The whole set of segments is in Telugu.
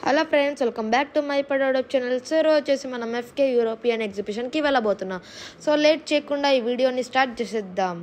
Hello friends welcome back to my product channel so రోజు వచ్చేసి మనం ఎఫ్కే యూరోపియన్ ఎగ్జిబిషన్కి వెళ్ళబోతున్నాం సో లేట్ చేయకుండా ఈ వీడియోని స్టార్ట్ చేసేద్దాం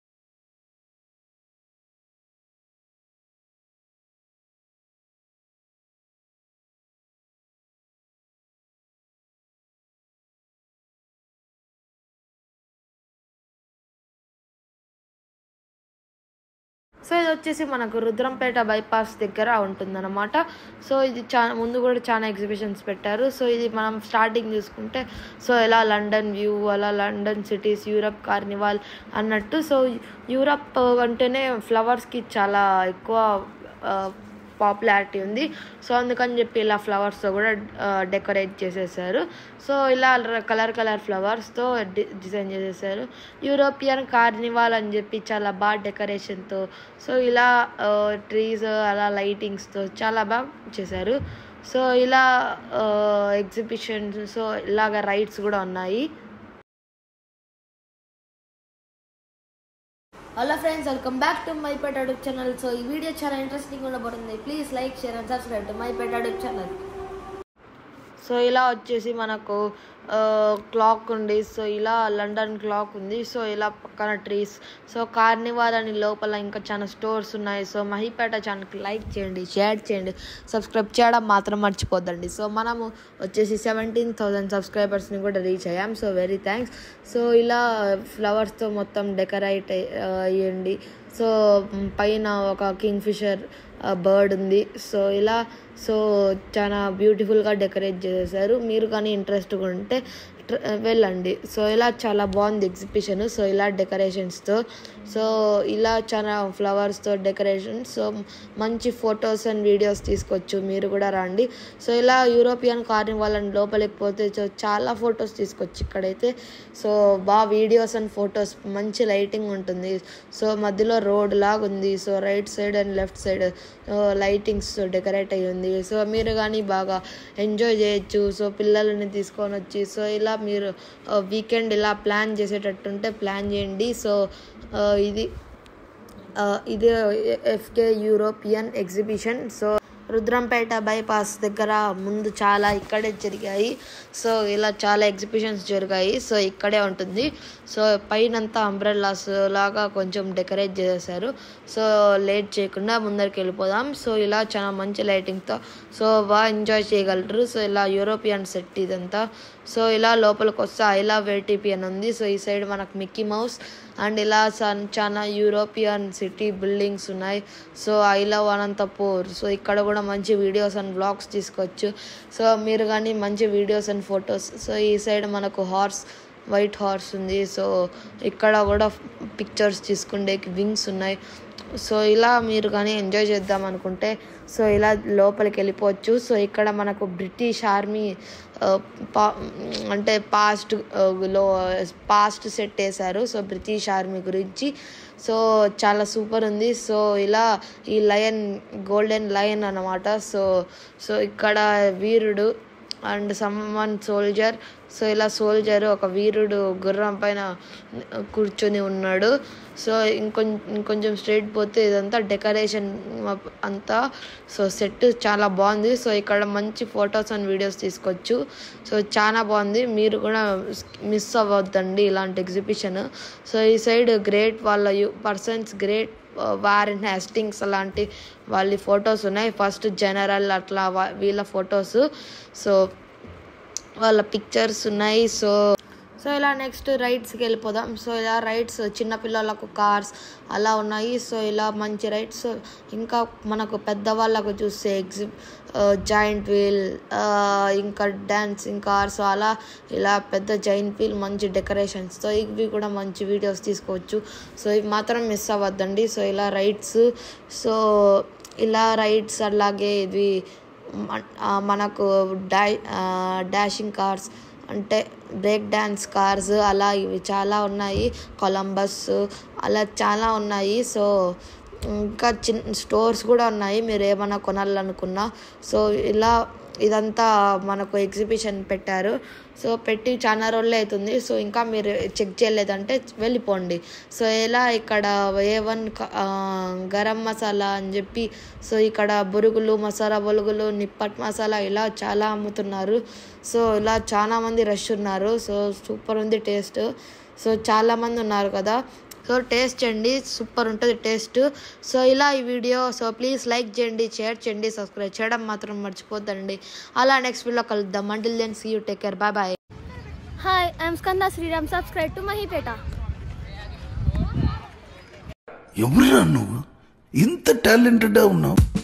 సో ఇది వచ్చేసి మనకు రుద్రంపేట బైపాస్ దగ్గర ఉంటుందన్నమాట సో ఇది చాలా ముందు కూడా చాలా ఎగ్జిబిషన్స్ పెట్టారు సో ఇది మనం స్టార్టింగ్ చూసుకుంటే సో ఎలా లండన్ వ్యూ అలా లండన్ సిటీస్ యూరప్ కార్నివాల్ అన్నట్టు సో యూరప్ అంటేనే ఫ్లవర్స్కి చాలా ఎక్కువ పాపులారిటీ ఉంది సో అందుకని చెప్పి ఇలా ఫ్లవర్స్తో కూడా డెకరేట్ చేసేసారు సో ఇలా కలర్ కలర్ ఫ్లవర్స్తో డిజైన్ చేసేసారు యూరోపియన్ కార్నివాల్ అని చెప్పి చాలా బాగా డెకరేషన్తో సో ఇలా ట్రీస్ అలా లైటింగ్స్తో చాలా బాగా చేశారు సో ఇలా ఎగ్జిబిషన్స్ సో ఇలాగ రైడ్స్ కూడా ఉన్నాయి hello friends welcome back to my pet అడుగు ఛానల్ సో ఈ వీడియో చాలా ఇంట్రెస్టింగ్ ఉండబోతుంది please like share and subscribe to my pet అడుగు ఛానల్ సో ఇలా వచ్చేసి మనకు క్లాక్ ఉంది సో ఇలా లండన్ క్లాక్ ఉంది సో ఇలా పక్కన ట్రీస్ సో కార్నివాల్ అని లోపల ఇంకా చాలా స్టోర్స్ ఉన్నాయి సో మహిపేట ఛానల్కి లైక్ చేయండి షేర్ చేయండి సబ్స్క్రైబ్ చేయడం మాత్రం మర్చిపోద్దండి సో మనము వచ్చేసి సెవెంటీన్ థౌజండ్ సబ్స్క్రైబర్స్ని కూడా రీచ్ అయ్యాం సో వెరీ థ్యాంక్స్ సో ఇలా ఫ్లవర్స్తో మొత్తం డెకరేట్ అయ్యండి సో పైన ఒక కింగ్ ఫిషర్ బర్డ్ ఉంది సో ఇలా సో చాలా బ్యూటిఫుల్గా డెకరేట్ చేసేసారు మీరు కానీ ఇంట్రెస్ట్గా ఉంటే వెళ్ళండి సో ఇలా చాలా బాగుంది ఎగ్జిబిషన్ సో ఇలా డెకరేషన్స్తో సో ఇలా చాలా ఫ్లవర్స్తో డెకరేషన్ సో మంచి ఫొటోస్ అండ్ వీడియోస్ తీసుకోవచ్చు మీరు కూడా రండి సో ఇలా యూరోపియన్ కార్నివాల్ అని లోపలికి పోతే సో చాలా ఫొటోస్ తీసుకోవచ్చు ఇక్కడైతే సో బాగా వీడియోస్ అండ్ ఫొటోస్ మంచి లైటింగ్ ఉంటుంది సో మధ్యలో రోడ్ లాగా ఉంది so right side and left side lightings decorate అయ్యి ఉంది సో మీరు కానీ బాగా ఎంజాయ్ చేయొచ్చు సో పిల్లల్ని తీసుకొని వచ్చి సో ఇలా మీరు వీకెండ్ ఇలా ప్లాన్ చేసేటట్టుంటే ప్లాన్ చేయండి సో ఇది ఇది FK European exhibition so Rudrampeta bypass దగ్గర ముందు చాలా ఇక్కడే జరిగాయి సో ఇలా చాలా ఎగ్జిబిషన్స్ జరిగాయి సో ఇక్కడే ఉంటుంది సో పైనంతా అంబ్రెల్లాస్ లాగా కొంచెం డెకరేట్ చేసేసారు సో లేట్ చేయకుండా ముందరికి వెళ్ళిపోదాం సో ఇలా చాలా మంచి లైటింగ్తో సో బాగా ఎంజాయ్ చేయగలరు సో ఇలా యూరోపియన్ సెట్ ఇదంతా సో ఇలా లోపలికి వస్తే ఐ లవ్ ఏటీపీ అని ఉంది సో ఈ సైడ్ మనకు మిక్కీ మౌస్ అండ్ ఇలా చాలా యూరోపియన్ సిటీ బిల్డింగ్స్ ఉన్నాయి so I love Anantapur so ఇక్కడ కూడా మంచి వీడియోస్ అండ్ బ్లాగ్స్ తీసుకోవచ్చు సో మీరు కానీ మంచి వీడియోస్ అండ్ ఫొటోస్ సో ఈ సైడ్ మనకు హార్స్ వైట్ హార్స్ ఉంది సో ఇక్కడ కూడా పిక్చర్స్ తీసుకుండే వింగ్స్ ఉన్నాయి సో ఇలా మీరు కానీ ఎంజాయ్ చేద్దాం అనుకుంటే సో ఇలా లోపలికి వెళ్ళిపోవచ్చు సో ఇక్కడ మనకు బ్రిటిష్ ఆర్మీ పా అంటే పాస్ట్ లో పాస్ట్ సెట్ వేశారు సో బ్రిటిష్ ఆర్మీ గురించి సో చాలా సూపర్ ఉంది సో ఇలా ఈ లయన్ గోల్డెన్ లయన్ అనమాట సో సో ఇక్కడ వీరుడు అండ్ సమ్మన్ సోల్జర్ సో ఇలా సోల్జర్ ఒక వీరుడు గుర్రం పైన కూర్చొని ఉన్నాడు సో ఇంకొంచెం ఇంకొంచెం స్ట్రైట్ పోతే ఇదంతా డెకరేషన్ అంతా సో సెట్ చాలా బాగుంది సో ఇక్కడ మంచి ఫొటోస్ అండ్ వీడియోస్ తీసుకోవచ్చు సో చాలా బాగుంది మీరు కూడా మిస్ అవ్వద్దండి ఇలాంటి ఎగ్జిబిషన్ సో ఈ సైడ్ గ్రేట్ వాళ్ళ పర్సన్స్ గ్రేట్ వారెన్ హ్యాస్టింగ్స్ అలాంటి వాళ్ళ ఫొటోస్ ఉన్నాయి ఫస్ట్ జనరల్ అట్లా వీళ్ళ ఫొటోస్ సో వాళ్ళ పిక్చర్స్ ఉన్నాయి సో సో ఇలా నెక్స్ట్ రైడ్స్కి వెళ్ళిపోదాం సో ఇలా రైడ్స్ చిన్నపిల్లలకు కార్స్ అలా ఉన్నాయి సో ఇలా మంచి రైడ్స్ ఇంకా మనకు పెద్దవాళ్ళకు చూస్తే ఎగ్జి జాయింట్ వీల్ ఇంకా డాన్సింగ్ కార్స్ అలా ఇలా పెద్ద జాయింట్ వీల్ మంచి డెకరేషన్స్తో ఇవి కూడా మంచి వీడియోస్ తీసుకోవచ్చు సో ఇవి మాత్రం మిస్ అవ్వద్దండి సో ఇలా రైడ్స్ సో ఇలా రైడ్స్ అలాగే ఇది మనకు డా డాషింగ్ కార్స్ అంటే బ్రేక్ డ్యాన్స్ కార్స్ అలా ఇవి చాలా ఉన్నాయి కొలంబస్ అలా చాలా ఉన్నాయి సో ఇంకా చిన్న స్టోర్స్ కూడా ఉన్నాయి మీరు ఏమైనా కొనాలనుకున్నా సో ఇలా ఇదంతా మనకు ఎగ్జిబిషన్ పెట్టారు సో పెట్టి చాలా రోజులే అవుతుంది సో ఇంకా మీరు చెక్ చేయలేదంటే వెళ్ళిపోండి సో ఇలా ఇక్కడ ఏ వన్ గరం మసాలా అని చెప్పి సో ఇక్కడ బొరుగులు మసాలా బొరుగులు నిప్పట్ మసాలా ఇలా చాలా అమ్ముతున్నారు సో ఇలా చాలా మంది రష్ ఉన్నారు సో సూపర్ ఉంది టేస్ట్ సో చాలా మంది ఉన్నారు కదా సో టేస్ట్ చేయండి సూపర్ ఉంటుంది టేస్ట్ సో ఇలా ఈ వీడియో సో ప్లీజ్ లైక్ చేయండి షేర్ చేయండి సబ్స్క్రైబ్ చేయడం మాత్రం మర్చిపోద్దండి అలా నెక్స్ట్ వీడియో కలుద్దాం until then see you take care bye bye Hi, I'm Skanda Sriram. Subscribe to Mahipeta. ఎవరురా నువ్వు ఇంత టాలెంటెడ్ ఉన్నావు